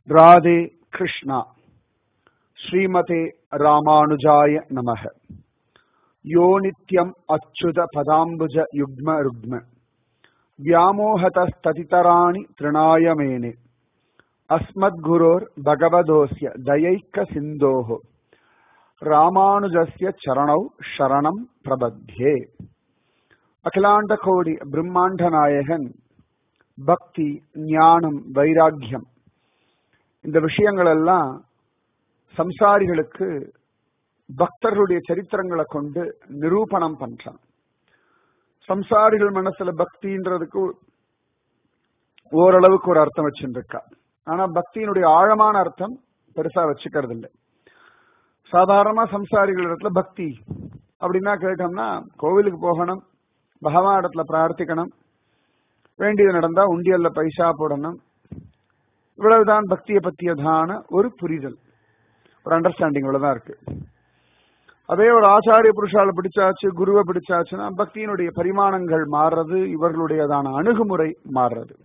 ராதே கிருஷ்ணா ஸ்ரீமதே ராமானுஜாய நமக யோ நித்யம் அச்சுத பதாம்புஜ யுக்ம ருக்ம व्यामोहतस्ततितराणि तृणाय मेने अस्मद्गुरोर्भगवदोऽस्य दयैकसिन्धोः ராமானுஜஸ்ய சரணௌ சரணம் பிரபத்யே அகிலாண்ட கோடி பிரம்மாண்ட நாயகன் பக்தி ஞானம் வைராக்கியம் இந்த விஷயங்கள் எல்லாம் சம்சாரிகளுக்கு பக்தர்களுடைய சரித்திரங்களை கொண்டு நிரூபணம் பண்றான் சம்சாரிகள் மனசுல பக்தின்றதுக்கு ஓரளவுக்கு ஒரு அர்த்தம் வச்சுருக்கா ஆனா பக்தியினுடைய ஆழமான அர்த்தம் பெருசா வச்சுக்கிறது இல்லை சாதாரணமா சம்சாரிகள் இடத்துல பக்தி அப்படின்னா கேட்டோம்னா கோவிலுக்கு போகணும் பகவான் இடத்துல பிரார்த்திக்கணும் வேண்டியது நடந்தா உண்டியல்ல பைசா போடணும் இவ்வளவுதான் பக்தியை பத்தியதான ஒரு புரிதல் ஒரு அண்டர்ஸ்டாண்டிங் இவ்வளவுதான் இருக்கு அதே ஒரு ஆச்சாரிய புருஷால பிடிச்சாச்சு குருவை பிடிச்சாச்சுன்னா பக்தியினுடைய பரிமாணங்கள் மாறுறது இவர்களுடையதான அணுகுமுறை மாறுறது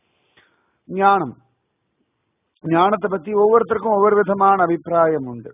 ஞானம் ஞானத்தை பத்தி ஒவ்வொருத்தருக்கும் ஒவ்வொரு விதமான அபிப்பிராயம் உண்டு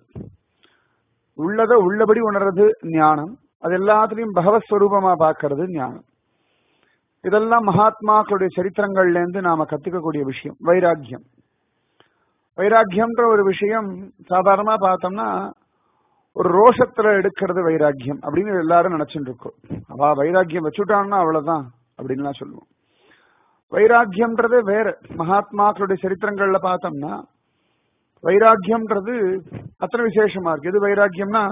உள்ளத உள்ளபடி உணர்றது ஞானம் அது எல்லாத்துலயும் பகவத் ஸ்வரூபமா பார்க்கறது ஞானம் இதெல்லாம் மகாத்மாக்களுடைய சரித்திரங்கள்ல இருந்து நாம கத்துக்கக்கூடிய விஷயம் வைராக்கியம் வைராக்கியம்ன்ற ஒரு விஷயம் சாதாரணமா பார்த்தோம்னா ஒரு ரோஷத்துல எடுக்கிறது வைராக்கியம் அப்படின்னு எல்லாரும் நினைச்சுட்டு இருக்கோம் அவ வைராக்கியம் வச்சுட்டான்னா அவ்வளவுதான் அப்படின்லாம் சொல்லுவோம் வைராக்கியம்ன்றது வேற மகாத்மாக்களுடைய சரித்திரங்கள்ல பார்த்தோம்னா வைராக்கியம்ன்றது அத்தனை விசேஷமா இருக்கு எது வைராக்கியம்னா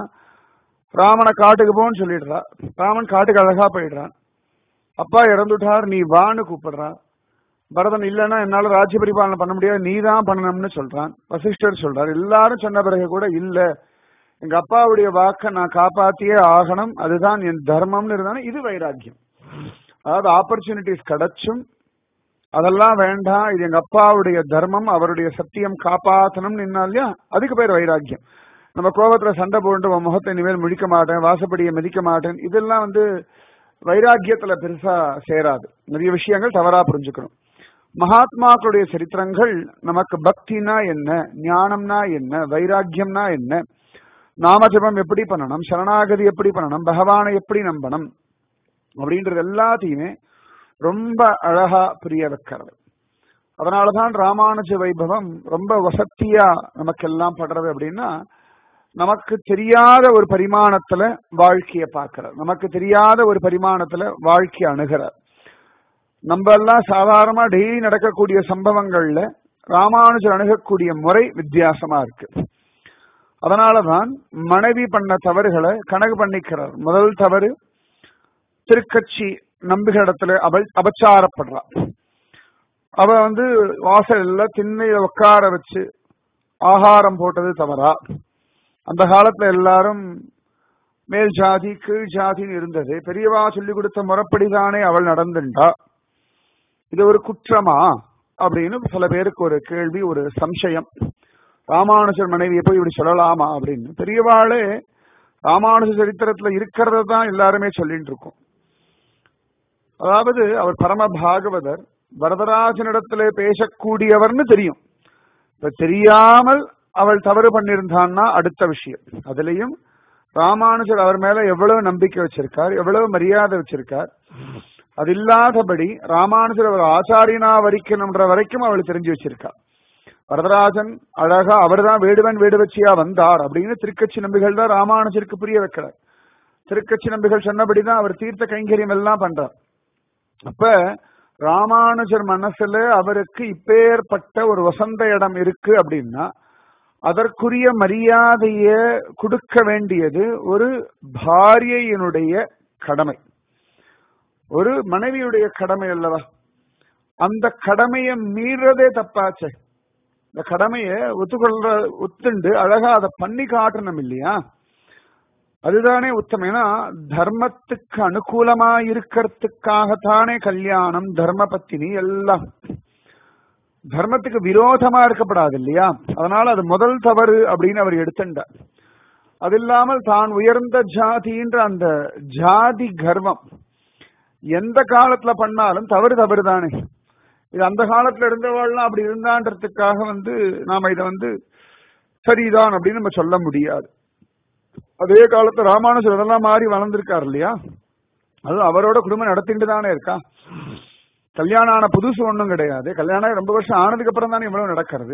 ராமனை காட்டுக்கு போன்னு சொல்லிடுறா ராமன் காட்டுக்கு அழகா போயிடுறான் அப்பா இறந்துட்டார் நீ வான்னு கூப்பிடுறா பரதன் இல்லைன்னா என்னால ராஜ்ய பரிபாலனை பண்ண முடியாது நீ தான் பண்ணணும்னு சொல்றான் வசிஷ்டர் சொல்றார் எல்லாரும் சொன்ன பிறகு கூட இல்ல எங்க அப்பாவுடைய வாக்க நான் காப்பாத்தியே ஆகணும் அதுதான் என் தர்மம்னு இருந்தாலும் இது வைராக்கியம் அதாவது ஆப்பர்ச்சுனிட்டிஸ் கிடைச்சும் அதெல்லாம் வேண்டாம் இது எங்க அப்பாவுடைய தர்மம் அவருடைய சத்தியம் காப்பாத்தணும்னு இல்லையா அதுக்கு பேர் வைராக்கியம் நம்ம கோபத்துல சண்டை போட்டு உன் முகத்தை இனிமேல் முழிக்க மாட்டேன் வாசப்படியை மிதிக்க மாட்டேன் இதெல்லாம் வந்து வைராக்கியத்துல பெருசா சேராது நிறைய விஷயங்கள் தவறா புரிஞ்சுக்கணும் மகாத்மாக்களுடைய சரித்திரங்கள் நமக்கு பக்தினா என்ன ஞானம்னா என்ன வைராக்கியம்னா என்ன நாமஜபம் எப்படி பண்ணணும் சரணாகதி எப்படி பண்ணணும் பகவானை எப்படி நம்பணும் அப்படின்றது எல்லாத்தையுமே ரொம்ப அழகா புரிய வைக்கிறது அதனாலதான் ராமானுஜ வைபவம் ரொம்ப வசத்தியா நமக்கெல்லாம் படுறது அப்படின்னா நமக்கு தெரியாத ஒரு பரிமாணத்துல வாழ்க்கைய பார்க்கிறார் நமக்கு தெரியாத ஒரு பரிமாணத்துல வாழ்க்கைய அணுகிறார் நம்ம எல்லாம் சாதாரணமா டெய்லி நடக்கக்கூடிய சம்பவங்கள்ல ராமானுஜர் அணுகக்கூடிய முறை வித்தியாசமா இருக்கு அதனாலதான் மனைவி பண்ண தவறுகளை கணக்கு பண்ணிக்கிறார் முதல் தவறு திருக்கட்சி நம்பிகளிடத்துல அப அபச்சாரப்படுறா அவ வந்து வாசல்ல திண்ணையில உட்கார வச்சு ஆகாரம் போட்டது தவறா அந்த காலத்துல எல்லாரும் மேல் ஜாதி கீழ் ஜாதின்னு இருந்தது பெரியவா சொல்லி கொடுத்த முறைப்படிதானே அவள் நடந்துட்டா இது ஒரு குற்றமா அப்படின்னு சில பேருக்கு ஒரு கேள்வி ஒரு சம்சயம் ராமானுஜர் மனைவியை போய் இப்படி சொல்லலாமா அப்படின்னு பெரியவாளே ராமானுஜ சரித்திரத்துல இருக்கிறத தான் எல்லாருமே சொல்லிட்டு இருக்கோம் அதாவது அவர் பரம பாகவதர் வரதராஜனிடத்துல பேசக்கூடியவர்னு தெரியும் இப்ப தெரியாமல் அவள் தவறு பண்ணியிருந்தான்னா அடுத்த விஷயம் அதுலயும் ராமானுஜர் அவர் மேல எவ்வளவு நம்பிக்கை வச்சிருக்கார் எவ்வளவு மரியாதை வச்சிருக்கார் அது இல்லாதபடி ராமானுஜர் அவர் ஆச்சாரியனா வரிக்கணும்ன்ற வரைக்கும் அவள் தெரிஞ்சு வச்சிருக்கார் வரதராஜன் அழகா அவர் தான் வேடுவன் வேடுவச்சியா வந்தார் அப்படின்னு திருக்கட்சி நம்பிகள் தான் ராமானுஜருக்கு புரிய வைக்கிறார் திருக்கட்சி நம்பிகள் சொன்னபடிதான் அவர் தீர்த்த கைங்கரியம் எல்லாம் பண்றார் அப்ப ராமானுஜர் மனசுல அவருக்கு இப்பேற்பட்ட ஒரு வசந்த இடம் இருக்கு அப்படின்னா அதற்குரிய மரியாதைய கொடுக்க வேண்டியது ஒரு பாரியையினுடைய கடமை ஒரு மனைவியுடைய கடமை அல்லவா அந்த கடமையை மீறதே தப்பாச்சே இந்த கடமைய ஒத்துக்கொள்ற ஒத்துண்டு அழகா அதை பண்ணி காட்டணும் இல்லையா அதுதானே உத்தமம் ஏன்னா தர்மத்துக்கு அனுகூலமா இருக்கிறதுக்காகத்தானே கல்யாணம் தர்ம பத்தினி எல்லாம் தர்மத்துக்கு விரோதமா இருக்கப்படாது இல்லையா அதனால அது முதல் தவறு அப்படின்னு அவர் எடுத்துட்டார் அது இல்லாமல் தான் உயர்ந்த ஜாதின்ற அந்த ஜாதி கர்வம் எந்த காலத்துல பண்ணாலும் தவறு தவறு தானே இது அந்த காலத்துல இருந்தவாள்லாம் அப்படி இருந்தான்றதுக்காக வந்து நாம இதை வந்து சரிதான் அப்படின்னு நம்ம சொல்ல முடியாது அதே காலத்துல ராமானுஜர் அதெல்லாம் மாறி வளர்ந்திருக்காரு இல்லையா அது அவரோட குடும்பம் நடத்திட்டு தானே இருக்கா கல்யாணம் ஆன புதுசு ஒண்ணும் கிடையாது கல்யாணம் ஆகி ரொம்ப வருஷம் ஆனதுக்கு அப்புறம் தானே இவ்வளவு நடக்கிறது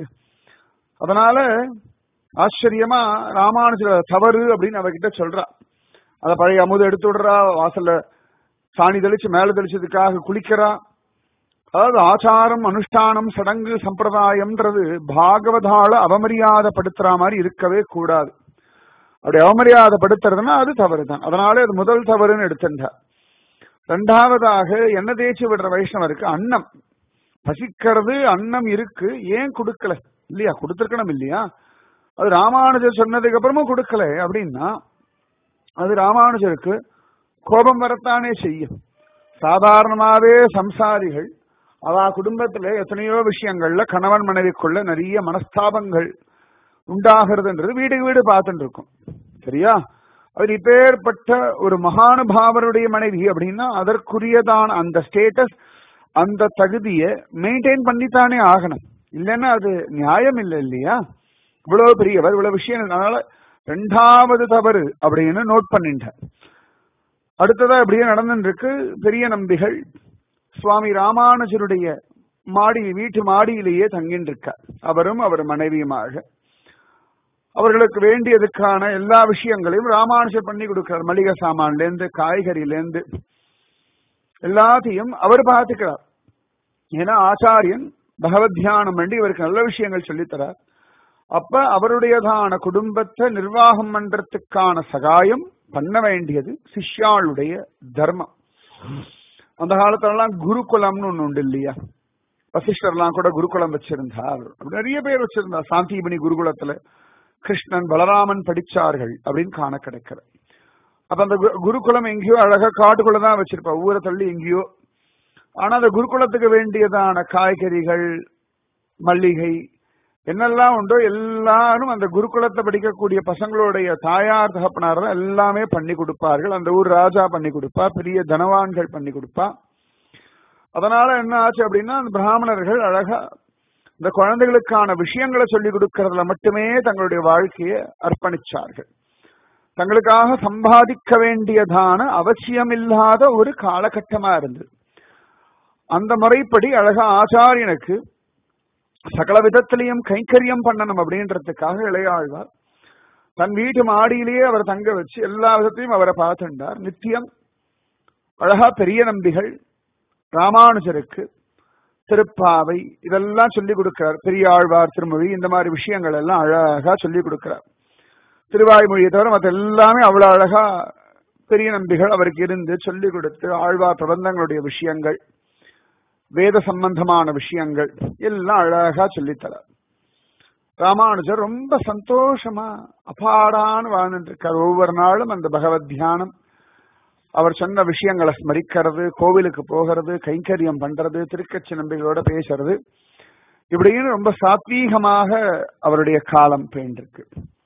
அதனால ஆச்சரியமா ராமானுஜர் தவறு அப்படின்னு அவகிட்ட சொல்றா அத பழைய அமுது எடுத்து விடுறா வாசல்ல சாணி தெளிச்சு மேல தெளிச்சதுக்காக குளிக்கிறா அதாவது ஆச்சாரம் அனுஷ்டானம் சடங்கு சம்பிரதாயம்ன்றது பாகவதால அவமரியாதைப்படுத்துற மாதிரி இருக்கவே கூடாது அப்படி அவமரியாதைப்படுத்துறதுன்னா அது தவறு தான் அதனால அது முதல் தவறுன்னு எடுத்துட்டார் ரெண்டாவதாக என்ன தேய்ச்சி விடுற வைஷ்ணவருக்கு அன்னம் பசிக்கிறது அன்னம் இருக்கு ஏன் கொடுக்கல இல்லையா கொடுத்திருக்கணும் இல்லையா அது ராமானுஜர் சொன்னதுக்கு அப்புறமும் கொடுக்கல அப்படின்னா அது ராமானுஜருக்கு கோபம் வரத்தானே செய்யும் சாதாரணமாவே சம்சாரிகள் அவ குடும்பத்துல எத்தனையோ விஷயங்கள்ல கணவன் மனைவிக்குள்ள நிறைய மனஸ்தாபங்கள் உண்டாகிறதுன்றது வீடுக்கு வீடு பார்த்துட்டு இருக்கும் சரியா அவர் இப்பேற்பட்ட ஒரு மகானுபாவருடைய மனைவி அப்படின்னா அதற்குரியதான அந்த ஸ்டேட்டஸ் அந்த தகுதியை மெயின்டைன் பண்ணித்தானே ஆகணும் இல்லைன்னா அது நியாயம் இல்லை இல்லையா இவ்வளவு பெரியவர் இவ்வளவு விஷயம் அதனால ரெண்டாவது தவறு அப்படின்னு நோட் பண்ணிட்டார் அடுத்ததா இப்படியே நடந்துட்டு இருக்கு பெரிய நம்பிகள் சுவாமி ராமானுஜருடைய மாடி வீட்டு மாடியிலேயே தங்கின்னு இருக்கார் அவரும் அவர் மனைவியுமாக அவர்களுக்கு வேண்டியதுக்கான எல்லா விஷயங்களையும் ராமானுஜர் பண்ணி கொடுக்கிறார் மளிகை சாமான்ல இருந்து காய்கறியில இருந்து எல்லாத்தையும் அவர் பார்த்துக்கிறார் ஏன்னா ஆச்சாரியன் பகவத் தியானம் பண்ணி இவருக்கு நல்ல விஷயங்கள் சொல்லித்தரார் அப்ப அவருடையதான குடும்பத்தை நிர்வாகம் பண்றதுக்கான சகாயம் பண்ண வேண்டியது சிஷ்யாளுடைய தர்மம் அந்த காலத்துல எல்லாம் குருகுலம்னு ஒண்ணு உண்டு இல்லையா வசிஷ்டர்லாம் கூட குருகுலம் வச்சிருந்தார் அப்படி நிறைய பேர் வச்சிருந்தார் சாந்திபனி குருகுலத்துல கிருஷ்ணன் பலராமன் படிச்சார்கள் அப்படின்னு காண கிடைக்கிற அப்ப அந்த கு- குருகுலம் எங்கேயோ அழகா காட்டுக்குள்ள தான் வச்சிருப்பா ஊரை தள்ளி எங்கேயோ ஆனா அந்த குருகுலத்துக்கு வேண்டியதான காய்கறிகள் மல்லிகை என்னெல்லாம் உண்டோ எல்லாரும் அந்த குருகுலத்தை படிக்கக்கூடிய பசங்களுடைய தாயார் தகப்பனார் தான் எல்லாமே பண்ணி கொடுப்பார்கள் அந்த ஊர் ராஜா பண்ணி கொடுப்பா பெரிய தனவான்கள் பண்ணி கொடுப்பா அதனால என்ன ஆச்சு அப்படின்னா அந்த பிராமணர்கள் அழகா இந்த குழந்தைகளுக்கான விஷயங்களை சொல்லி கொடுக்கறதுல மட்டுமே தங்களுடைய வாழ்க்கையை அர்ப்பணிச்சார்கள் தங்களுக்காக சம்பாதிக்க வேண்டியதான அவசியமில்லாத ஒரு காலகட்டமா இருந்தது அந்த முறைப்படி அழகா ஆச்சாரியனுக்கு சகல விதத்திலையும் கைங்கரியம் பண்ணணும் அப்படின்றதுக்காக இளையாழ்வார் தன் வீட்டு மாடியிலேயே அவர் தங்க வச்சு எல்லா விதத்தையும் அவரை பார்த்துட்டார் நித்தியம் அழகா பெரிய நம்பிகள் ராமானுஜருக்கு திருப்பாவை இதெல்லாம் சொல்லி கொடுக்கிறார் பெரிய ஆழ்வார் திருமொழி இந்த மாதிரி விஷயங்கள் எல்லாம் அழகா சொல்லி கொடுக்கிறார் திருவாய்மொழியை தவிர மற்ற எல்லாமே அவ்வளவு அழகா பெரிய நம்பிகள் அவருக்கு இருந்து சொல்லி கொடுத்து ஆழ்வார் பிரபந்தங்களுடைய விஷயங்கள் வேத சம்பந்தமான விஷயங்கள் எல்லாம் அழகா சொல்லித்தரார் ராமானுஜர் ரொம்ப சந்தோஷமா அபாடான்னு வாழ்ந்துட்டு இருக்கார் ஒவ்வொரு நாளும் அந்த பகவத் தியானம் அவர் சொன்ன விஷயங்களை ஸ்மரிக்கிறது கோவிலுக்கு போகிறது கைங்கரியம் பண்றது திருக்கட்சி நம்பிகளோட பேசுறது இப்படின்னு ரொம்ப சாத்வீகமாக அவருடைய காலம் பேண்டிருக்கு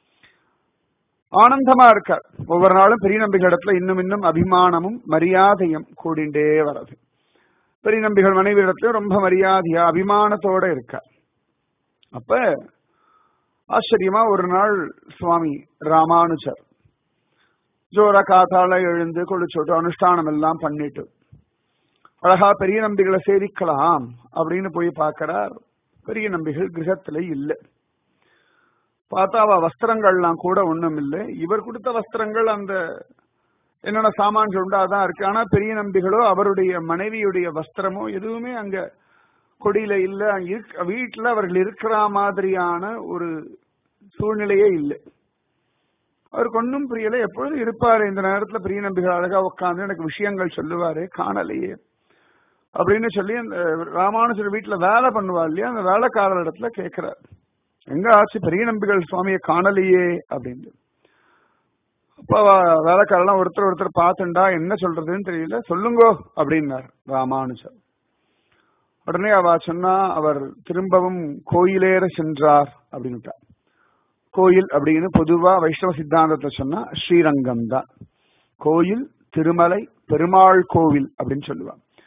ஆனந்தமா இருக்கார் ஒவ்வொரு நாளும் பெரிய நம்பிகள் இடத்துல இன்னும் இன்னும் அபிமானமும் மரியாதையும் கூடிண்டே வர்றது பெரிய நம்பிகள் மனைவி இடத்துல ரொம்ப மரியாதையா அபிமானத்தோட இருக்கார் அப்ப ஆச்சரியமா ஒரு நாள் சுவாமி ராமானுஜர் ஜோரா காத்தால எழுந்து குளிச்சுட்டு அனுஷ்டானம் எல்லாம் பண்ணிட்டு அழகா பெரிய நம்பிகளை சேவிக்கலாம் அப்படின்னு போய் பார்க்கிறார் பெரிய நம்பிகள் கிரகத்துல இல்லை பார்த்தா அவ வஸ்திரங்கள்லாம் கூட ஒண்ணும் இல்லை இவர் கொடுத்த வஸ்திரங்கள் அந்த என்னென்ன சாமான்கள் உண்டோ அதான் இருக்கு ஆனா பெரிய நம்பிகளோ அவருடைய மனைவியுடைய வஸ்திரமோ எதுவுமே அங்க கொடியில இல்ல அங்க இருக்க வீட்டுல அவர்கள் இருக்கிற மாதிரியான ஒரு சூழ்நிலையே இல்லை அவருக்கு ஒன்றும் புரியல எப்பொழுதும் இருப்பாரு இந்த நேரத்துல பெரிய நம்பிகள் அழகா உட்காந்து எனக்கு விஷயங்கள் சொல்லுவாரு காணலையே அப்படின்னு சொல்லி அந்த ராமானுஜர் வீட்டுல வேலை பண்ணுவா இல்லையா அந்த வேலைக்காரர் இடத்துல கேட்கிறார் எங்க ஆச்சு பெரிய நம்பிகள் சுவாமியை காணலையே அப்படின்னு அப்ப அவ வேலைக்காரெல்லாம் ஒருத்தர் ஒருத்தர் பார்த்துண்டா என்ன சொல்றதுன்னு தெரியல சொல்லுங்கோ அப்படின்னார் ராமானுஜர் உடனே அவ சொன்னா அவர் திரும்பவும் கோயிலேற சென்றார் அப்படின்னுட்டார் கோயில் அப்படின்னு பொதுவா வைஷ்ணவ சித்தாந்தத்தை சொன்னா ஸ்ரீரங்கம் தான் கோயில் திருமலை பெருமாள் கோவில் அப்படின்னு சொல்லுவாங்க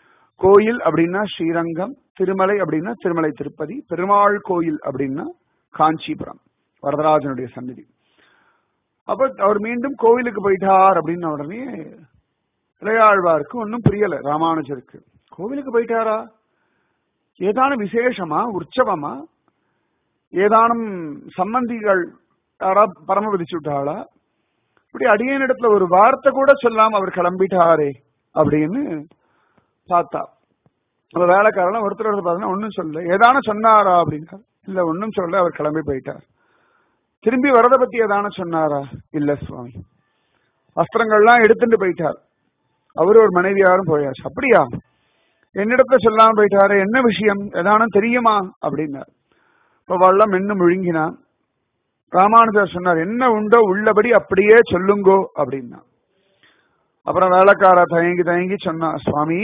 கோயில் அப்படின்னா ஸ்ரீரங்கம் திருமலை அப்படின்னா திருமலை திருப்பதி பெருமாள் கோயில் அப்படின்னா காஞ்சிபுரம் வரதராஜனுடைய சந்நிதி அப்ப அவர் மீண்டும் கோவிலுக்கு போயிட்டார் அப்படின்ன உடனே இளையாழ்வாருக்கு ஒன்றும் புரியல ராமானுஜருக்கு கோவிலுக்கு போயிட்டாரா ஏதானும் விசேஷமா உற்சவமா ஏதானும் சம்பந்திகள் யாரா பரமபதிச்சு விட்டாளா இப்படி அடியனிடத்துல ஒரு வார்த்தை கூட சொல்லாம அவர் கிளம்பிட்டாரே அப்படின்னு பார்த்தா அந்த வேலைக்காரெல்லாம் ஒருத்தர் ஒருத்தர் பார்த்தா ஒன்னும் சொல்லல ஏதான சொன்னாரா அப்படின்னா இல்ல ஒன்னும் சொல்ல அவர் கிளம்பி போயிட்டார் திரும்பி வரத பத்தி ஏதான சொன்னாரா இல்ல சுவாமி வஸ்திரங்கள்லாம் எடுத்துட்டு போயிட்டார் அவரு ஒரு மனைவியாரும் போயாச்சு அப்படியா என்னிடத்துல சொல்லாம போயிட்டாரு என்ன விஷயம் ஏதானும் தெரியுமா அப்படின்னார் இப்ப வள்ளம் என்ன முழுங்கினான் ராமானுஜர் சொன்னார் என்ன உண்டோ உள்ளபடி அப்படியே சொல்லுங்கோ அப்படின்னா அப்புறம் வேலைக்கார தயங்கி தயங்கி சொன்னா சுவாமி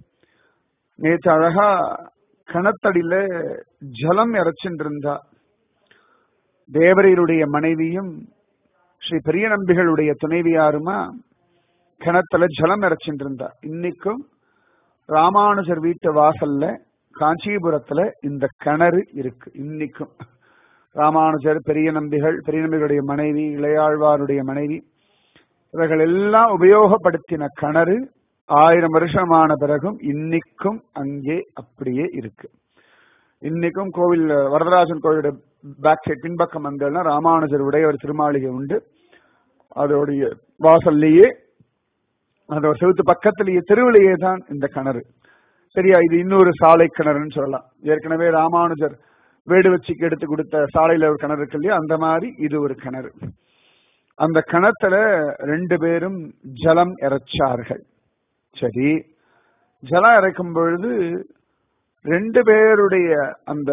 நேற்று அழகா கணத்தடியில ஜலம் இறைச்சுட்டு இருந்தா தேவரையருடைய மனைவியும் ஸ்ரீ பெரிய நம்பிகளுடைய துணைவியாருமா கிணத்துல ஜலம் இறைச்சுட்டு இருந்தா இன்னைக்கும் ராமானுஜர் வீட்டு வாசல்ல காஞ்சிபுரத்துல இந்த கிணறு இருக்கு இன்னைக்கும் ராமானுஜர் பெரிய நம்பிகள் பெரிய நம்பிகளுடைய மனைவி இளையாழ்வாருடைய மனைவி இவர்கள் எல்லாம் உபயோகப்படுத்தின கிணறு ஆயிரம் வருஷமான பிறகும் இன்னைக்கும் அங்கே அப்படியே இருக்கு இன்னைக்கும் கோவில் வரதராஜன் கோவிலோட பேக் சைட் பின்பக்கம் வந்தோம்னா ராமானுஜர் உடைய ஒரு திருமாளிகை உண்டு அதோடைய வாசல்லையே அந்த செவுத்து பக்கத்திலேயே தெருவிலேயே தான் இந்த கிணறு சரியா இது இன்னொரு சாலை கிணறுன்னு சொல்லலாம் ஏற்கனவே ராமானுஜர் வேடு வச்சுக்கு எடுத்து கொடுத்த சாலையில ஒரு கிணறு இருக்கு இல்லையா அந்த மாதிரி இது ஒரு கிணறு அந்த கிணத்துல ரெண்டு பேரும் ஜலம் இறைச்சார்கள் சரி ஜலம் இறைக்கும் பொழுது ரெண்டு பேருடைய அந்த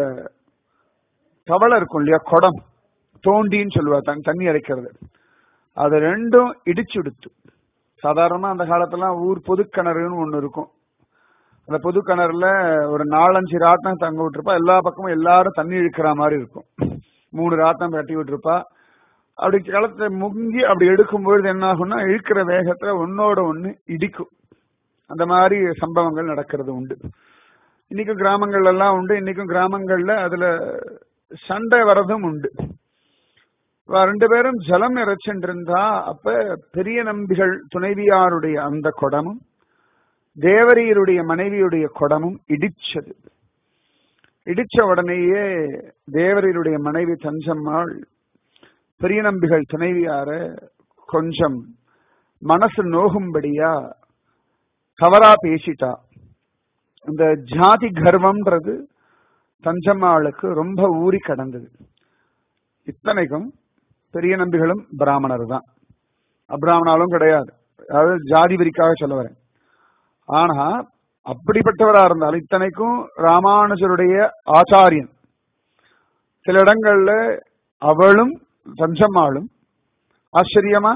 தவளை இருக்கும் இல்லையா குடம் தோண்டின்னு சொல்லுவா தண்ணி இறைக்கிறது அது ரெண்டும் இடிச்சு விடுத்து சாதாரணமா அந்த காலத்துலாம் ஊர் பொது கிணறுன்னு ஒண்ணு இருக்கும் அந்த பொது கிணறுல ஒரு நாலஞ்சு ராட்டம் தங்க விட்டுருப்பா எல்லா பக்கமும் எல்லாரும் தண்ணி இழுக்கிற மாதிரி இருக்கும் மூணு ராட்டம் கட்டி விட்டுருப்பா அப்படி களத்தை முங்கி அப்படி எடுக்கும்பொழுது என்ன ஆகும்னா இழுக்கிற வேகத்துல ஒன்னோட ஒண்ணு இடிக்கும் அந்த மாதிரி சம்பவங்கள் நடக்கிறது உண்டு இன்னைக்கும் கிராமங்கள்ல எல்லாம் உண்டு இன்னைக்கும் கிராமங்கள்ல அதுல சண்டை வரதும் உண்டு ரெண்டு பேரும் ஜலம் இறைச்சென்றிருந்தா அப்ப பெரிய நம்பிகள் துணைவியாருடைய அந்த குடமும் தேவரீருடைய மனைவியுடைய குடமும் இடிச்சது இடிச்ச உடனேயே தேவரீருடைய மனைவி தஞ்சம்மாள் பெரிய நம்பிகள் துணைவியார கொஞ்சம் மனசு நோகும்படியா தவறா பேசிட்டா இந்த ஜாதி கர்வம்ன்றது தஞ்சம்மாளுக்கு ரொம்ப ஊறி கடந்தது இத்தனைக்கும் பெரிய நம்பிகளும் பிராமணர் தான் அப்ராமணாலும் கிடையாது அதாவது ஜாதி வரிக்காக சொல்ல வரேன் ஆனா அப்படிப்பட்டவரா இருந்தாலும் இத்தனைக்கும் ராமானுஜருடைய ஆச்சாரியன் சில இடங்கள்ல அவளும் தஞ்சம்மாளும் ஆச்சரியமா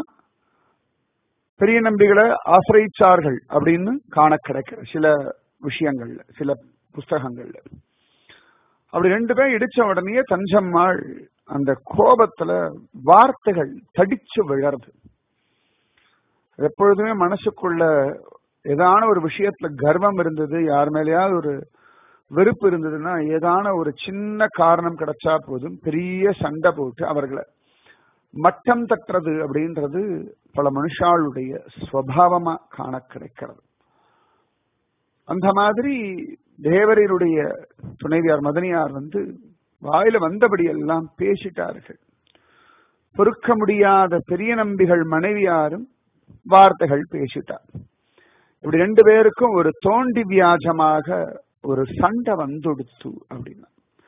பெரிய நம்பிகளை ஆசிரியிச்சார்கள் அப்படின்னு காண கிடைக்கிற சில விஷயங்கள்ல சில புஸ்தகங்கள்ல அப்படி ரெண்டு பேரும் இடிச்ச உடனே தஞ்சம்மாள் அந்த கோபத்துல வார்த்தைகள் தடிச்சு விழறது எப்பொழுதுமே மனசுக்குள்ள ஏதான ஒரு விஷயத்துல கர்வம் இருந்தது யார் மேலேயாவது ஒரு வெறுப்பு இருந்ததுன்னா ஏதான ஒரு சின்ன காரணம் கிடைச்சா போதும் பெரிய சண்டை போட்டு அவர்களை மட்டம் தட்டுறது அப்படின்றது பல மனுஷாளுடைய ஸ்வபாவமா காண கிடைக்கிறது அந்த மாதிரி தேவரீருடைய துணைவியார் மதனியார் வந்து வாயில வந்தபடி எல்லாம் பேசிட்டார்கள் பொறுக்க முடியாத பெரிய நம்பிகள் மனைவியாரும் வார்த்தைகள் பேசிட்டார் இப்படி ரெண்டு பேருக்கும் ஒரு தோண்டி வியாஜமாக ஒரு சண்டை வந்துடுத்து அப்படின்னா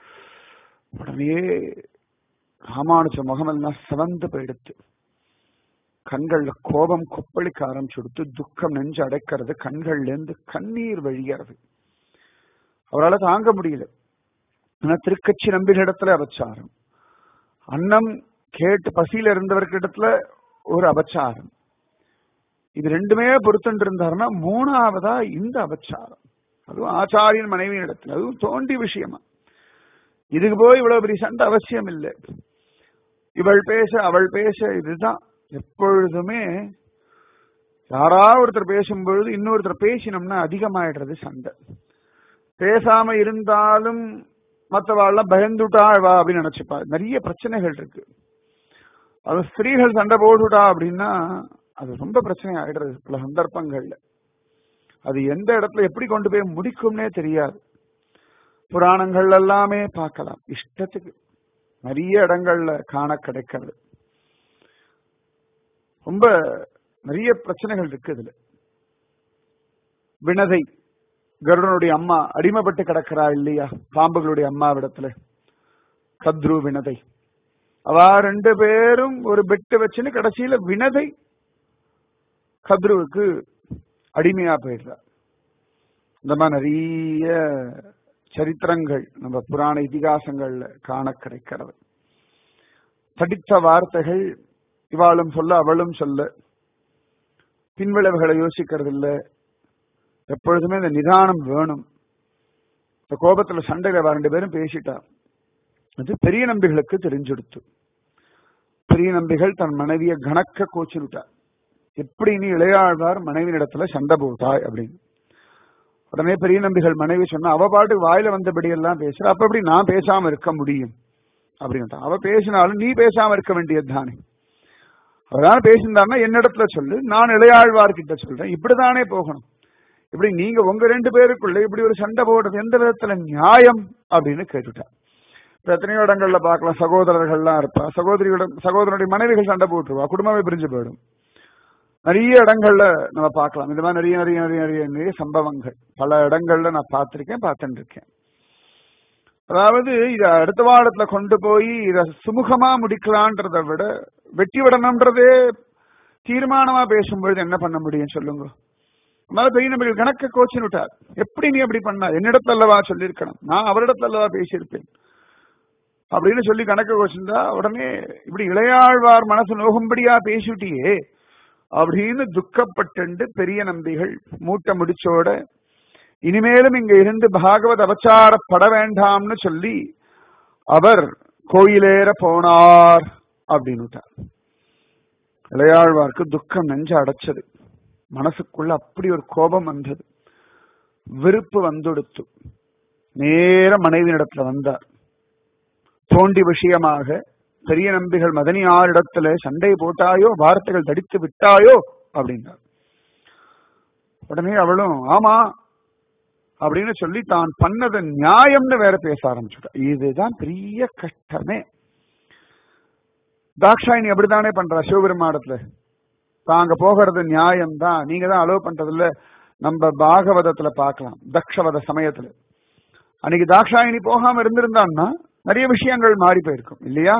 உடனே ராமானுஜ முகமெல்லாம் சிவந்து போயிடுத்து கண்கள்ல கோபம் கொப்பளிக்க ஆரம்பிச்சுடுத்து துக்கம் நெஞ்சு அடைக்கிறது கண்கள்ல இருந்து கண்ணீர் வழிகிறது அவரால் தாங்க முடியல ஆனா திருக்கட்சி நம்பிகளிடத்துல அபச்சாரம் அன்னம் கேட்டு பசியில இருந்தவர்கிட்டத்துல ஒரு அபச்சாரம் இது ரெண்டுமே பொறுத்துட்டு இருந்தாருன்னா மூணாவதா இந்த அபச்சாரம் அதுவும் ஆச்சாரியன் மனைவி இடத்துல அதுவும் தோண்டி விஷயமா இதுக்கு போய் இவ்வளவு பெரிய சண்டை அவசியம் இல்லை இவள் பேச அவள் பேச இதுதான் எப்பொழுதுமே யாராவது ஒருத்தர் பேசும்பொழுது இன்னொருத்தர் பேசினோம்னா அதிகமாயிடுறது சண்டை பேசாம இருந்தாலும் மற்றவாள்லாம் பயந்துட்டா வா அப்படின்னு நினைச்சுப்பா நிறைய பிரச்சனைகள் இருக்கு அது ஸ்திரீகள் சண்டை போட்டுட்டா அப்படின்னா அது ரொம்ப பிரச்சனை ஆயிடுறது பல சந்தர்ப்பங்கள்ல அது எந்த இடத்துல எப்படி கொண்டு போய் முடிக்கும்னே தெரியாது புராணங்கள் எல்லாமே பார்க்கலாம் இஷ்டத்துக்கு நிறைய இடங்கள்ல காண கிடைக்கிறது ரொம்ப நிறைய பிரச்சனைகள் இருக்கு இதுல வினதை கருடனுடைய அம்மா அடிமைப்பட்டு கிடக்கிறா இல்லையா பாம்புகளுடைய அம்மாவிடத்துல கத்ரு வினதை அவ ரெண்டு பேரும் ஒரு பெட்டு வச்சுன்னு கடைசியில வினதை கத்ருவுக்கு அடிமையா போயிடுறா இந்த மாதிரி நிறைய சரித்திரங்கள் நம்ம புராண இதிகாசங்கள்ல காண கிடைக்கிறது தடித்த வார்த்தைகள் இவாளும் சொல்ல அவளும் சொல்ல பின்விளைவுகளை யோசிக்கிறது இல்ல எப்பொழுதுமே இந்த நிதானம் வேணும் இந்த கோபத்துல சண்டையில ரெண்டு பேரும் பேசிட்டா அது பெரிய நம்பிகளுக்கு தெரிஞ்சுடுத்து பெரிய நம்பிகள் தன் மனைவியை கணக்க கோச்சுட்டார் எப்படி நீ இளையாழ்வார் மனைவியிடத்துல சண்டை போட்டாய் அப்படின்னு உடனே பெரிய நம்பிகள் மனைவி சொன்னா அவ பாட்டு வாயில வந்தபடி எல்லாம் பேசுற அப்ப எப்படி நான் பேசாம இருக்க முடியும் அப்படின்னு அவ பேசினாலும் நீ பேசாம இருக்க வேண்டியது தானே அவதான் பேசியிருந்தாருன்னா என்னிடத்துல சொல்லு நான் இளையாழ்வார்கிட்ட சொல்றேன் இப்படிதானே போகணும் இப்படி நீங்க உங்க ரெண்டு பேருக்குள்ள இப்படி ஒரு சண்டை போடுறது எந்த விதத்துல நியாயம் அப்படின்னு கேட்டுட்டா இப்ப எத்தனையோ இடங்கள்ல பார்க்கலாம் சகோதரர்கள்லாம் இருப்பா சகோதரிகளிடம் சகோதரனுடைய மனைவிகள் சண்டை போட்டுருவா குடும்பமே பிரிஞ்சு போயிடும் நிறைய இடங்கள்ல நம்ம பார்க்கலாம் இந்த மாதிரி நிறைய நிறைய நிறைய நிறைய நிறைய சம்பவங்கள் பல இடங்கள்ல நான் பார்த்திருக்கேன் பார்த்துட்டு இருக்கேன் அதாவது இத அடுத்த வாரத்துல கொண்டு போய் இத சுமூகமா முடிக்கலான்றத விட வெட்டி விடணும்ன்றதே தீர்மானமா பேசும்பொழுது என்ன பண்ண முடியும் சொல்லுங்க அதனால பெரிய நம்பிகள் கணக்க கோச்சின் விட்டார் எப்படி நீ அப்படி பண்ண என்னிடத்துல அல்லவா சொல்லியிருக்கணும் நான் அவரிடத்துல அல்லவா பேசியிருப்பேன் அப்படின்னு சொல்லி கணக்க கோச்சிருந்தா உடனே இப்படி இளையாழ்வார் மனசு நோகும்படியா பேசிட்டியே அப்படின்னு துக்கப்பட்டு பெரிய நம்பிகள் மூட்டை முடிச்சோட இனிமேலும் இங்க இருந்து பாகவத அவச்சாரப்பட வேண்டாம்னு சொல்லி அவர் கோயிலேற போனார் அப்படின்னு இளையாழ்வார்க்கு துக்கம் நெஞ்சு அடைச்சது மனசுக்குள்ள அப்படி ஒரு கோபம் வந்தது விருப்பு வந்துடுத்து நேர மனைவியிடத்துல வந்தார் தோண்டி விஷயமாக பெரிய நம்பிகள் மதனியாரிடத்துல சண்டை போட்டாயோ வார்த்தைகள் தடித்து விட்டாயோ அப்படின்னார் உடனே அவளும் ஆமா அப்படின்னு சொல்லி தான் பண்ணது நியாயம்னு வேற பேச ஆரம்பிச்சுட்டா இதுதான் பெரிய கஷ்டமே தாக்ஷாயினி அப்படித்தானே பண்றா சிவபெருமாடத்துல தாங்க போகிறது நியாயம் தான் நீங்க தான் அலோவ் பண்றதுல நம்ம பாகவதத்துல பார்க்கலாம் தக்ஷவத சமயத்துல அன்னைக்கு தாக்ஷாயினி போகாம இருந்திருந்தான்னா நிறைய விஷயங்கள் மாறி போயிருக்கும் இல்லையா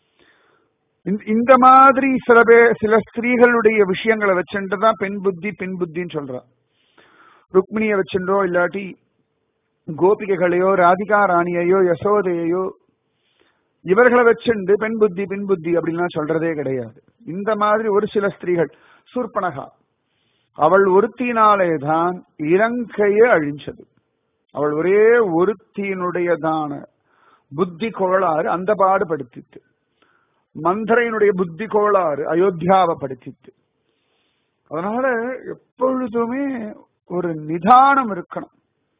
இந்த மாதிரி சில பேர் சில ஸ்திரீகளுடைய விஷயங்களை வச்சுட்டு தான் பெண் புத்தி பெண் புத்தின்னு சொல்றா ருக்மிணியை வச்சுட்டோ இல்லாட்டி கோபிகைகளையோ ராதிகா ராணியையோ யசோதையோ இவர்களை வச்சுண்டு பெண் புத்தி பெண் புத்தி அப்படின்லாம் சொல்றதே கிடையாது இந்த மாதிரி ஒரு சில ஸ்திரீகள் சூர்பனகா அவள் ஒருத்தினாலே தான் இலங்கையே அழிஞ்சது அவள் ஒரே ஒருத்தியினுடையதான புத்தி கோளாறு அந்த பாடுபடுத்திட்டு மந்திரையினுடைய புத்தி கோளாறு அயோத்தியாவை படுத்திட்டு அதனால எப்பொழுதுமே ஒரு நிதானம் இருக்கணும்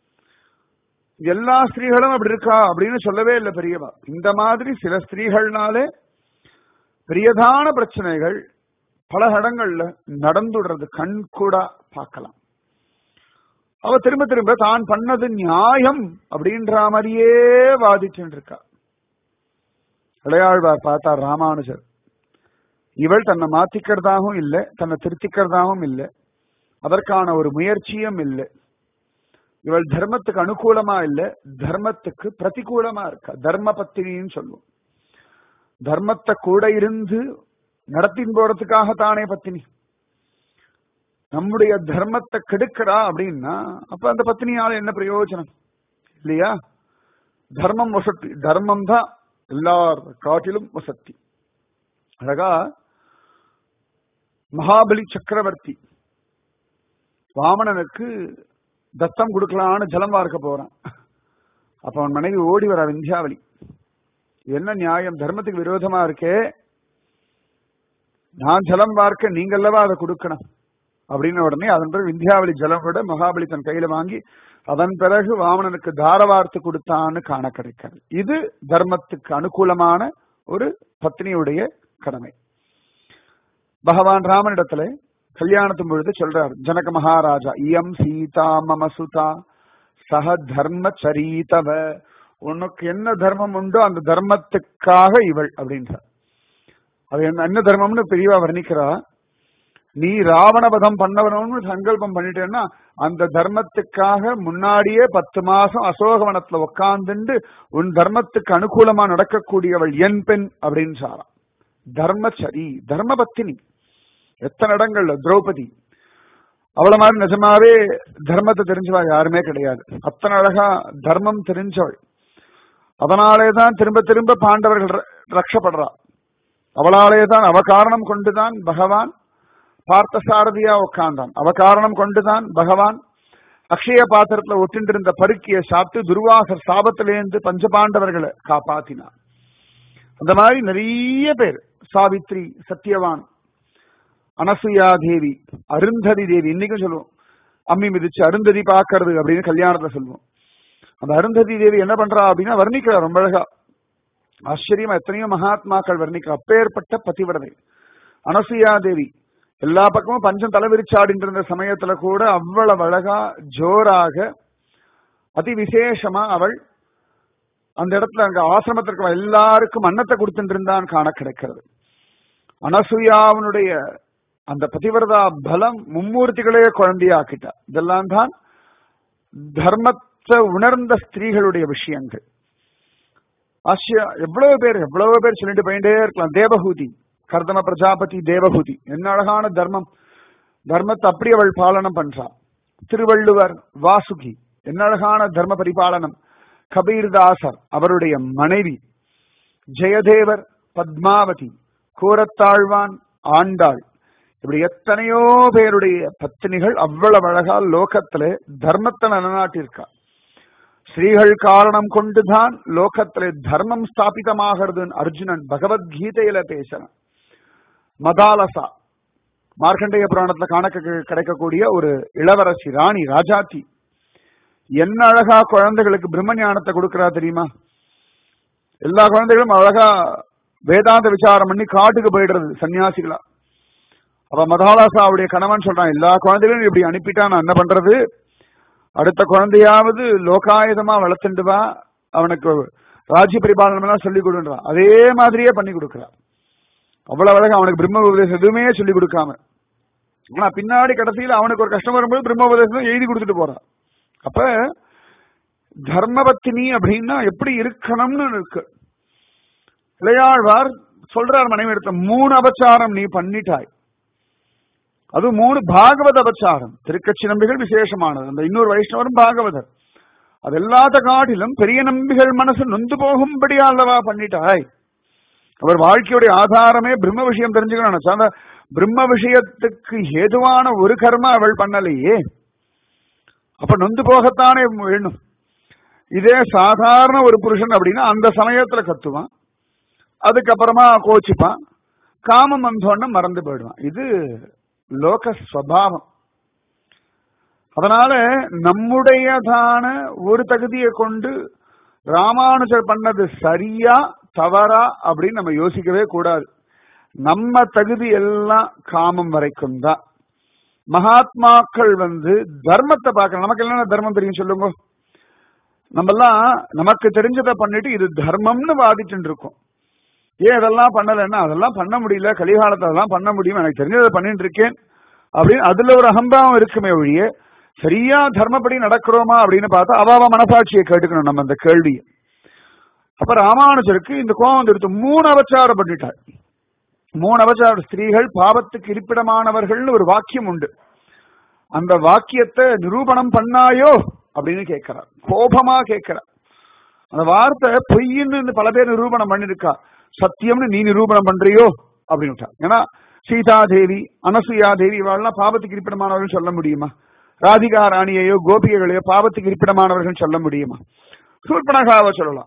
எல்லா ஸ்திரீகளும் அப்படி இருக்கா அப்படின்னு சொல்லவே இல்லை பெரியவா இந்த மாதிரி சில ஸ்திரீகள்னாலே பெரியதான பிரச்சனைகள் பல இடங்கள்ல நடந்துடுறது கண் கூட பார்க்கலாம் அவ திரும்ப திரும்ப தான் பண்ணது நியாயம் அப்படின்ற மாதிரியே வாதிச்சுட்டு இருக்கா இளையாழ்வார் பார்த்தார் ராமானுஜர் இவள் தன்னை மாத்திக்கிறதாகவும் இல்லை தன்னை திருத்திக்கிறதாகவும் இல்லை அதற்கான ஒரு முயற்சியும் இல்லை இவள் தர்மத்துக்கு அனுகூலமா இல்லை தர்மத்துக்கு பிரதிகூலமா இருக்கா தர்ம பத்தினின்னு சொல்லுவோம் தர்மத்தை கூட இருந்து நடத்தின் போறதுக்காகத்தானே பத்தினி நம்முடைய தர்மத்தை கெடுக்கிறா அப்படின்னா அப்ப அந்த பத்தினியால என்ன பிரயோஜனம் இல்லையா தர்மம் வசத்தி தர்மம் தான் எல்லார் காட்டிலும் வசத்தி அழகா மகாபலி சக்கரவர்த்தி வாமனனுக்கு தத்தம் கொடுக்கலான்னு ஜலம் வார்க்க போறான் அப்ப அவன் மனைவி ஓடி வர விந்தியாவளி என்ன நியாயம் தர்மத்துக்கு விரோதமா இருக்கே நான் ஜலம் வார்க்க நீங்கல்லவா அதை கொடுக்கணும் அப்படின்னு உடனே அதன் பிறகு விந்தியாவளி ஜலம் விட மகாபலி தன் கையில வாங்கி அதன் பிறகு வாமனனுக்கு தாரவார்த்து கொடுத்தான்னு காண கிடைக்கிறது இது தர்மத்துக்கு அனுகூலமான ஒரு பத்னியுடைய கடமை பகவான் ராமனிடத்துல கல்யாணத்தின் பொழுது சொல்றார் ஜனக மகாராஜா இயம் சீதா மம சுதா சக தர்ம சரிதவ உனக்கு என்ன தர்மம் உண்டோ அந்த தர்மத்துக்காக இவள் அப்படின்றார் அது என்ன என்ன தர்மம்னு பெரியவா வர்ணிக்கிறா நீ ராவணவதம் பண்ணவனும்னு சங்கல்பம் பண்ணிட்டேன்னா அந்த தர்மத்துக்காக முன்னாடியே பத்து மாசம் அசோகவனத்துல உட்கார்ந்துண்டு உன் தர்மத்துக்கு அனுகூலமா நடக்கக்கூடியவள் என் பெண் அப்படின்னு சாரா தர்மச்சரி தர்மபத்தினி எத்தனை இடங்கள்ல திரௌபதி அவள மாதிரி நிஜமாவே தர்மத்தை தெரிஞ்சவா யாருமே கிடையாது அத்தனை அழகா தர்மம் தெரிஞ்சவள் அதனாலே தான் திரும்ப திரும்ப பாண்டவர்கள் ரட்சப்படுறா அவளாலே தான் அவ காரணம் கொண்டுதான் பகவான் பார்த்த சாரதியா உட்கார்ந்தான் அவ காரணம் கொண்டுதான் பகவான் அக்ஷய பாத்திரத்துல ஒட்டின்று இருந்த பருக்கிய சாப்பிட்டு துர்வாசர் சாபத்திலேருந்து பஞ்சபாண்டவர்களை காப்பாத்தினான் அந்த மாதிரி நிறைய பேர் சாவித்ரி சத்யவான் அனசுயா தேவி அருந்ததி தேவி இன்னைக்கும் சொல்லுவோம் அம்மி மிதிச்சு அருந்ததி பாக்குறது அப்படின்னு கல்யாணத்துல சொல்லுவோம் அந்த அருந்ததி தேவி என்ன பண்றா அப்படின்னா வர்ணிக்கிறா ரொம்ப அழகா ஆச்சரியமா எத்தனையோ மகாத்மாக்கள் வர்ணிக்கிறா அப்பேற்பட்ட பதிவிரதை அனசுயா தேவி எல்லா பக்கமும் பஞ்சம் தலைவிரிச்சாடிட்டு இருந்த சமயத்துல கூட அவ்வளவு அழகா ஜோராக அதி விசேஷமா அவள் அந்த இடத்துல அங்க ஆசிரமத்திற்கு எல்லாருக்கும் அன்னத்தை கொடுத்துட்டு இருந்தான் காண கிடைக்கிறது அனசுயாவனுடைய அந்த பதிவிரதா பலம் மும்மூர்த்திகளே குழந்தையாக்கிட்டா இதெல்லாம் தான் தர்மத்தை உணர்ந்த ஸ்திரீகளுடைய விஷயங்கள் ஆசியா எவ்வளவு பேர் எவ்வளவு பேர் சொல்லிட்டு போயிட்டே இருக்கலாம் தேவஹூதி கர்தம பிரஜாபதி தேவஹூதி என்ன அழகான தர்மம் தர்மத்தை அப்படி அவள் பாலனம் பண்றா திருவள்ளுவர் வாசுகி என்ன அழகான தர்ம பரிபாலனம் கபீர்தாசர் அவருடைய மனைவி ஜெயதேவர் பத்மாவதி கூரத்தாழ்வான் ஆண்டாள் இப்படி எத்தனையோ பேருடைய பத்தினிகள் அவ்வளவு அழகா லோகத்திலே தர்மத்தை நிலநாட்டியிருக்கா ஸ்ரீகள் காரணம் கொண்டுதான் லோகத்திலே தர்மம் ஸ்தாபிதமாகிறதுன்னு அர்ஜுனன் பகவத்கீதையில பேசுறான் மதாலசா மார்க்கண்டேய புராணத்துல காண கிடைக்கக்கூடிய ஒரு இளவரசி ராணி ராஜாத்தி என்ன அழகா குழந்தைகளுக்கு பிரம்ம ஞானத்தை கொடுக்கறா தெரியுமா எல்லா குழந்தைகளும் அழகா வேதாந்த விசாரம் பண்ணி காட்டுக்கு போயிடுறது சன்னியாசிகளா அப்ப மதாலாசாவுடைய கணவன் சொல்றான் எல்லா குழந்தைகளும் இப்படி அனுப்பிட்டா நான் என்ன பண்றது அடுத்த குழந்தையாவது லோகாயுதமா வளர்த்துண்டு வா அவனுக்கு ராஜ்ய பரிபாலனம் எல்லாம் சொல்லி கொடுன்றான் அதே மாதிரியே பண்ணி கொடுக்கிறான் அவ்வளவு அழகா அவனுக்கு பிரம்ம உபதேசம் எதுவுமே சொல்லி கொடுக்காம ஆனா பின்னாடி கடைசியில் அவனுக்கு ஒரு கஷ்டம் வரும்போது பிரம்ம உபதேசம் எழுதி கொடுத்துட்டு போறான் அப்ப தர்மபத்தினி அப்படின்னா எப்படி இருக்கணும்னு இருக்கு இளையாழ்வார் சொல்றார் மனைவி எடுத்த மூணு அபச்சாரம் நீ பண்ணிட்டாய் அது மூணு பாகவத அபச்சாரம் திருக்கட்சி நம்பிகள் விசேஷமானது அந்த இன்னொரு வைஷ்ணவரும் பாகவதர் அது எல்லாத்த காட்டிலும் பெரிய நம்பிகள் மனசு நொந்து போகும்படியா அல்லவா பண்ணிட்டாய் அவர் வாழ்க்கையுடைய ஆதாரமே பிரம்ம விஷயம் தெரிஞ்சுக்கணும் அந்த பிரம்ம விஷயத்துக்கு ஏதுவான ஒரு கர்ம அவள் பண்ணலையே அப்ப நொந்து போகத்தானே வேணும் இதே சாதாரண ஒரு புருஷன் அப்படின்னா அந்த சமயத்துல கத்துவான் அதுக்கப்புறமா கோச்சிப்பான் காமம் வந்தோன்னு மறந்து போயிடுவான் இது லோக ஸ்வபாவம் அதனால நம்முடையதான ஒரு தகுதியை கொண்டு ராமானுஜர் பண்ணது சரியா தவறா அப்படின்னு நம்ம யோசிக்கவே கூடாது நம்ம தகுதி எல்லாம் காமம் வரைக்கும் தான் மகாத்மாக்கள் வந்து தர்மத்தை பார்க்கணும் நமக்கு என்னென்ன தர்மம் தெரியும் சொல்லுங்க நம்மெல்லாம் நமக்கு தெரிஞ்சதை பண்ணிட்டு இது தர்மம்னு வாதிட்டு இருக்கோம் ஏன் இதெல்லாம் பண்ணலைன்னா அதெல்லாம் பண்ண முடியல கலிகாலத்தை அதெல்லாம் பண்ண முடியும் எனக்கு தெரிஞ்சதை பண்ணிட்டு இருக்கேன் அப்படின்னு அதுல ஒரு அகம்பாவம் இருக்குமே ஒழிய சரியா தர்மப்படி நடக்கிறோமா அப்படின்னு பார்த்தா அவாவ மனசாட்சியை கேட்டுக்கணும் நம்ம அந்த கேள்வியை அப்ப ராமானுஜருக்கு இந்த கோபம் எடுத்து மூணு அவச்சாரம் பண்ணிட்டார் மூணு அவச்சார ஸ்திரீகள் பாவத்துக்கு இருப்பிடமானவர்கள்னு ஒரு வாக்கியம் உண்டு அந்த வாக்கியத்தை நிரூபணம் பண்ணாயோ அப்படின்னு கேட்கிறார் கோபமா கேட்கிறார் அந்த வார்த்தை பொய்ன்னு பல பேர் நிரூபணம் பண்ணிருக்கா சத்தியம்னு நீ நிரூபணம் பண்றியோ அப்படின்னு ஏன்னா சீதா தேவி அனசுயா தேவி இவாள்லாம் பாவத்துக்கு இருப்பிடமானவர்கள் சொல்ல முடியுமா ராதிகா ராணியையோ கோபிகைகளையோ பாவத்துக்கு இருப்பிடமானவர்கள் சொல்ல முடியுமா சூர்பனகாவை சொல்லலாம்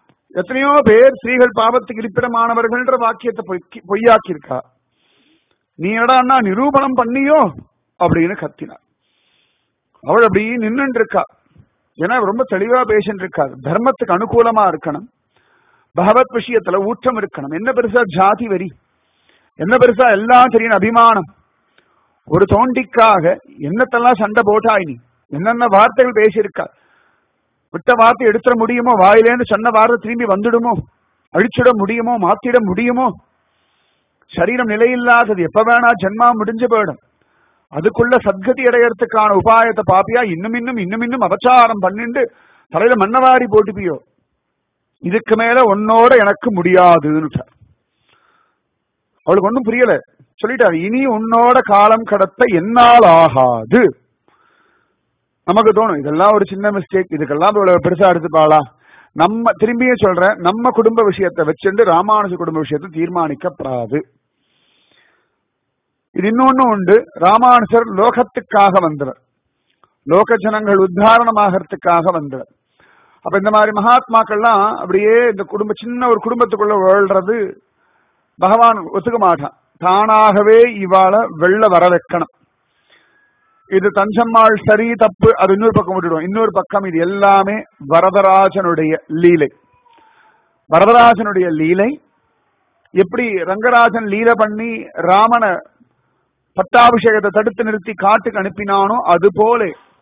எத்தனையோ பேர் ஸ்ரீகள் பாவத்துக்கு இருப்பிடமானவர்கள்ன்ற வாக்கியத்தை பொய்யாக்கி இருக்கா நீ என்னடா நிரூபணம் பண்ணியோ அப்படின்னு கத்தினார் அவள் அப்படி நின்னுட்டு இருக்கா ஏன்னா ரொம்ப தெளிவா பேசிட்டு இருக்காது தர்மத்துக்கு அனுகூலமா இருக்கணும் பகவத் விஷயத்துல ஊற்றம் இருக்கணும் என்ன பெருசா ஜாதி வரி என்ன பெருசா எல்லாம் தெரியும் அபிமானம் ஒரு தோண்டிக்காக என்னத்தெல்லாம் சண்டை போட்டாய் நீ என்னென்ன வார்த்தைகள் பேசியிருக்கா விட்ட வார்த்தை எடுத்துட முடியுமோ வாயிலேன்னு சொன்ன வார்த்தை திரும்பி வந்துடுமோ அழிச்சிட முடியுமோ மாத்திட முடியுமோ சரீரம் நிலையில்லாதது எப்ப வேணா ஜென்மா முடிஞ்சு போயிடும் அதுக்குள்ள சத்கதி அடையறதுக்கான உபாயத்தை பாப்பியா இன்னும் இன்னும் இன்னும் இன்னும் அபச்சாரம் பண்ணிண்டு தலையில மண்ணவாரி போட்டுப்பியோ இதுக்கு மேல உன்னோட எனக்கு முடியாதுன்னு அவளுக்கு ஒன்றும் புரியல சொல்லிட்டாரு இனி உன்னோட காலம் கடத்த என்னால் ஆகாது நமக்கு தோணும் இதெல்லாம் ஒரு சின்ன மிஸ்டேக் இதுக்கெல்லாம் இவ்வளவு பெருசா எடுத்துப்பாளா நம்ம திரும்பியும் சொல்றேன் நம்ம குடும்ப விஷயத்தை வச்சுட்டு ராமானுஜ குடும்ப விஷயத்தை தீர்மானிக்கப்படாது இது இன்னொன்னு உண்டு ராமானுஜர் லோகத்துக்காக வந்தவர் லோக ஜனங்கள் உத்தாரணமாகறதுக்காக வந்தவர் அப்ப இந்த மாதிரி மகாத்மாக்கள்லாம் அப்படியே இந்த குடும்ப சின்ன ஒரு குடும்பத்துக்குள்ள வாழ்றது பகவான் ஒத்துக்க மாட்டான் தானாகவே இவாள வெள்ள வர வைக்கணும் இது தஞ்சம்மாள் சரி தப்பு அது இன்னொரு பக்கம் விட்டுடுவோம் இன்னொரு பக்கம் இது எல்லாமே வரதராஜனுடைய லீலை வரதராஜனுடைய லீலை எப்படி ரங்கராஜன் லீலை பண்ணி ராமனை பட்டாபிஷேகத்தை தடுத்து நிறுத்தி காட்டுக்கு அனுப்பினானோ அது போல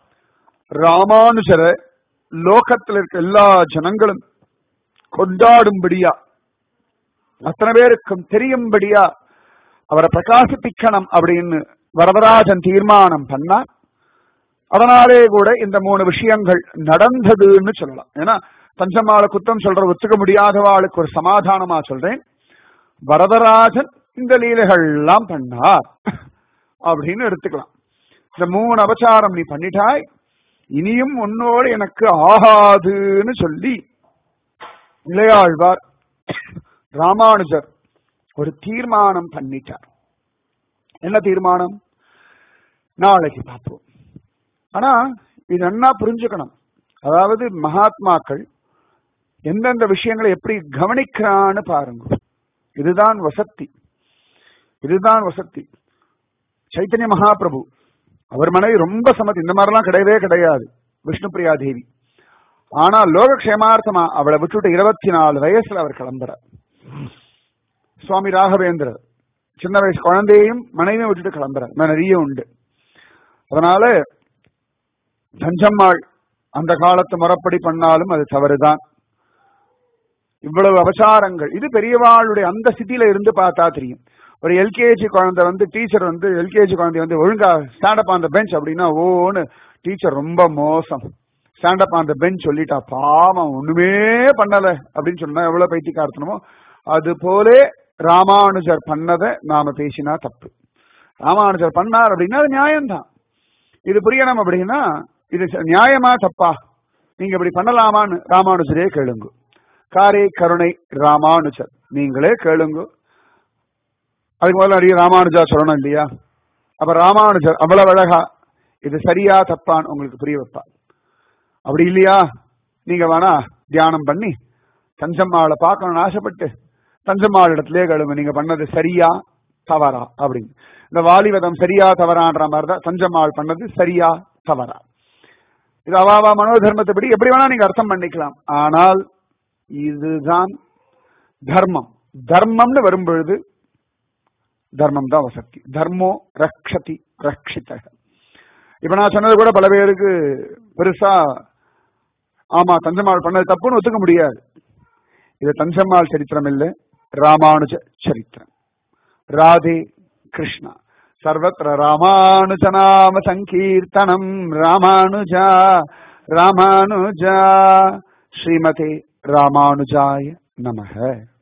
ராமானுஜரை லோகத்தில் இருக்க எல்லா ஜனங்களும் கொண்டாடும்படியா அத்தனை பேருக்கும் தெரியும்படியா அவரை பிரகாசிப்பிக்கணும் அப்படின்னு வரதராஜன் தீர்மானம் பண்ணார் அதனாலே கூட இந்த மூணு விஷயங்கள் நடந்ததுன்னு சொல்லலாம் ஏன்னா பஞ்சமால குத்தம் சொல்ற ஒத்துக்க முடியாதவாளுக்கு ஒரு சமாதானமா சொல்றேன் வரதராஜன் இந்த லீலைகள் எல்லாம் பண்ணார் அப்படின்னு எடுத்துக்கலாம் இந்த மூணு அபச்சாரம் நீ பண்ணிட்டாய் இனியும் உன்னோடு எனக்கு ஆகாதுன்னு சொல்லி இளையாழ்வார் ராமானுஜர் ஒரு தீர்மானம் பண்ணிட்டார் என்ன தீர்மானம் நாளைக்கு பார்ப்போம் ஆனா இது நன்னா புரிஞ்சுக்கணும் அதாவது மகாத்மாக்கள் எந்தெந்த விஷயங்களை எப்படி கவனிக்கிறான்னு பாருங்க இதுதான் வசத்தி இதுதான் வசத்தி சைத்தன்ய மகாபிரபு அவர் மனைவி ரொம்ப சமதி இந்த மாதிரிலாம் கிடையவே கிடையாது விஷ்ணுபிரியா தேவி ஆனா லோகக்ஷேமார்த்தமா அவளை விட்டுட்டு இருபத்தி நாலு வயசுல அவர் கிளம்புறார் சுவாமி ராகவேந்திரர் சின்ன வயசு குழந்தையையும் மனைவியும் விட்டுட்டு கிளம்புறார் நிறைய உண்டு அதனால தஞ்சம்மாள் அந்த காலத்து முறப்படி பண்ணாலும் அது தவறுதான் இவ்வளவு அபசாரங்கள் இது பெரியவாளுடைய அந்த ஸ்திதியில இருந்து பார்த்தா தெரியும் ஒரு எல்கேஜி குழந்தை வந்து டீச்சர் வந்து எல்கேஜி குழந்தை வந்து ஒழுங்கா ஸ்டாண்டப் ஆன் த பெஞ்ச் அப்படின்னா ஓன்னு டீச்சர் ரொம்ப மோசம் ஸ்டாண்டப் ஆன் த பெஞ்ச் சொல்லிட்டா பாவம் ஒண்ணுமே பண்ணல அப்படின்னு சொன்னா எவ்வளவு பைத்தியக்கார்த்தனமோ அது போலே ராமானுஜர் பண்ணதை நாம பேசினா தப்பு ராமானுஜர் பண்ணார் அப்படின்னா அது நியாயம்தான் இது புரியணும் அப்படின்னா இது நியாயமா தப்பா நீங்க இப்படி பண்ணலாமான்னு ராமானுஜரே கேளுங்க காரே கருணை ராமானுஜர் நீங்களே கேளுங்க அதுக்கு முதல்ல அடிய ராமானுஜா சொல்லணும் இல்லையா அப்ப ராமானுஜர் அவ்வளவு அழகா இது சரியா தப்பான்னு உங்களுக்கு புரிய வைப்பார் அப்படி இல்லையா நீங்க வேணா தியானம் பண்ணி தஞ்சம்மாவை பார்க்கணும்னு ஆசைப்பட்டு தஞ்சம்மாள் இடத்துலயே கேளுங்க நீங்க பண்ணது சரியா தவறா அப்படின்னு இந்த வாலிவதம் சரியா தவறான்ற மாதிரி தான் தஞ்சம்மாள் பண்ணது சரியா தவறா இது அவாவா மனோதர்மத்தைப்படி எப்படி வேணா நீங்க அர்த்தம் பண்ணிக்கலாம் ஆனால் இதுதான் தர்மம் தர்மம்னு வரும்பொழுது தர்மம் தான் வசதி தர்மோ ரக்ஷதி ரக்ஷித இப்ப நான் சொன்னது கூட பல பேருக்கு பெருசா ஆமா தஞ்சம்மாள் பண்ணது தப்புன்னு ஒத்துக்க முடியாது இது தஞ்சம்மாள் சரித்திரம் இல்லை ராமானுஜ சரித்திரம் ராதே கிருஷ்ணா சர்வத்திர ராமானுஜநாம சங்கீர்த்தனம் ராமானுஜா ராமானுஜா ஸ்ரீமதே ராமானுஜாய நமக